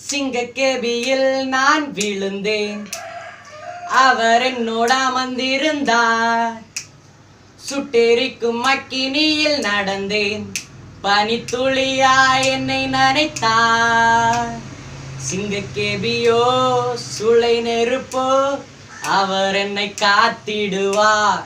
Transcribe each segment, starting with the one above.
சிங்கக்கேபியில் நான் விழுந்தேன் அவர் என்னோட அமர்ந்திருந்தார் சுட்டெரிக்கும் அக்கினியில் நடந்தேன் பனித்துளியா என்னை நனைத்தார் சிங்கக்கேபியோ சுளை நெருப்போ அவர் என்னை காத்திடுவார்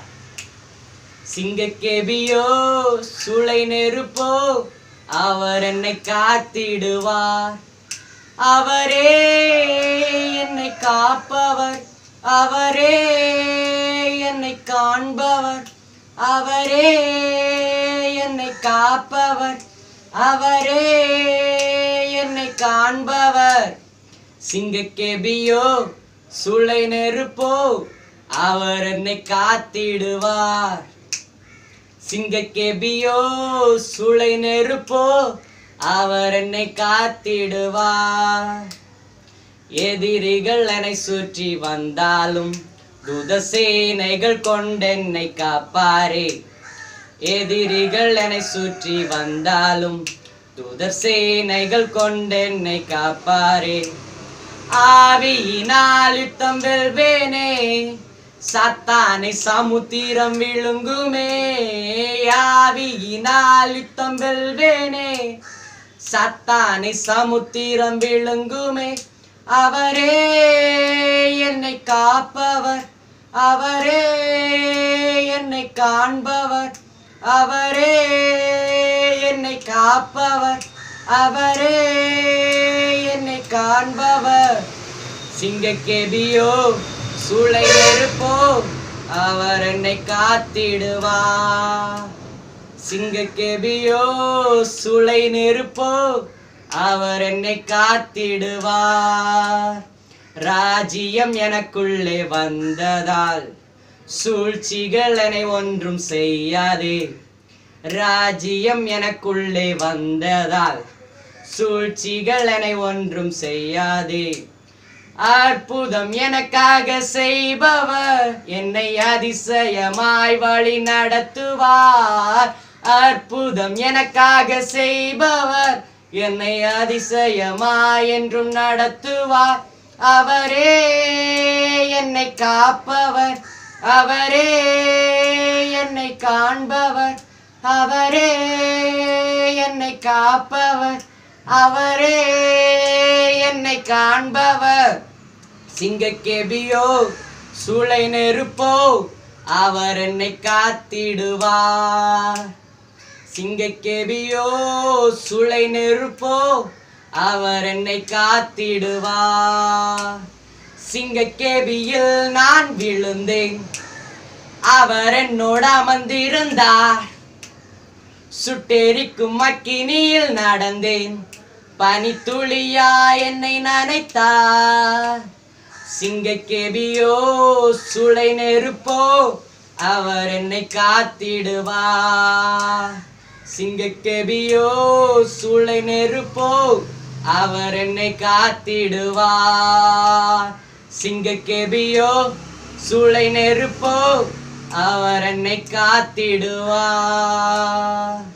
சிங்கக்கேபியோ சுளை நெருப்போ அவர் என்னை காத்திடுவார் அவரே என்னை காப்பவர் அவரே என்னை காண்பவர் அவரே என்னை காப்பவர் அவரே என்னை காண்பவர் சிங்கக்கேபியோ சுளை நெருப்போ அவர் என்னை காத்திடுவார் சிங்கக்கேபியோ சுளை நெருப்போ அவர் என்னை காத்திடுவார் எதிரிகள் என்னை சுற்றி வந்தாலும் துதசேனைகள் கொண்டென்னை காப்பாரே எதிரிகள் என்னை சுற்றி வந்தாலும் துதர் சேனைகள் கொண்டென்னை காப்பாரே ஆவியினால் யுத்தம் வெல்வேனே சத்தானை சமுத்திரம் விழுங்குமே ஆவியினால் யுத்தம் வெல்வேனே சத்தானை சமுத்திரம் விழுங்குமே அவரே என்னை காப்பவர் அவரே என்னை காண்பவர் அவரே என்னை காப்பவர் அவரே என்னை காண்பவர் சிங்கக்கேபியோ சூளை நெருப்போ அவர் என்னை காத்திடுவார் சிங்கக்கேபியோ சுளை நெருப்போ அவர் என்னை காத்திடுவார் ராஜ்யம் எனக்குள்ளே வந்ததால் சூழ்ச்சிகள் என்னை ஒன்றும் செய்யாதே ராஜ்யம் எனக்குள்ளே வந்ததால் சூழ்ச்சிகள் என்னை ஒன்றும் செய்யாதே அற்புதம் எனக்காக செய்பவர் என்னை அதிசயமாய் வழி நடத்துவார் அற்புதம் எனக்காக செய்பவர் என்னை அதிசயமாய் என்றும் நடத்துவார் அவரே என்னை காப்பவர் அவரே என்னை காண்பவர் அவரே என்னை காப்பவர் அவரே என்னை காண்பவர் சிங்கக்கேபியோ சூளை நெருப்போ அவர் என்னை காத்திடுவார் சிங்கக்கேபியோ சுளை நெருப்போ அவர் என்னை காத்திடுவார் சிங்கக்கேபியில் நான் விழுந்தேன் அவர் என்னோட அமர்ந்திருந்தார் சுட்டெரிக்கும் அக்கினியில் நடந்தேன் பனித்துளியா என்னை நனைத்தார் சிங்கக்கேபியோ சுளை நெருப்போ அவர் என்னை காத்திடுவார் சிங்கக்கேபியோ சுளை நெருப்போ அவர் என்னை காத்திடுவார் சிங்கக்கேபியோ சுளை நெருப்போ அவர் என்னை காத்திடுவார்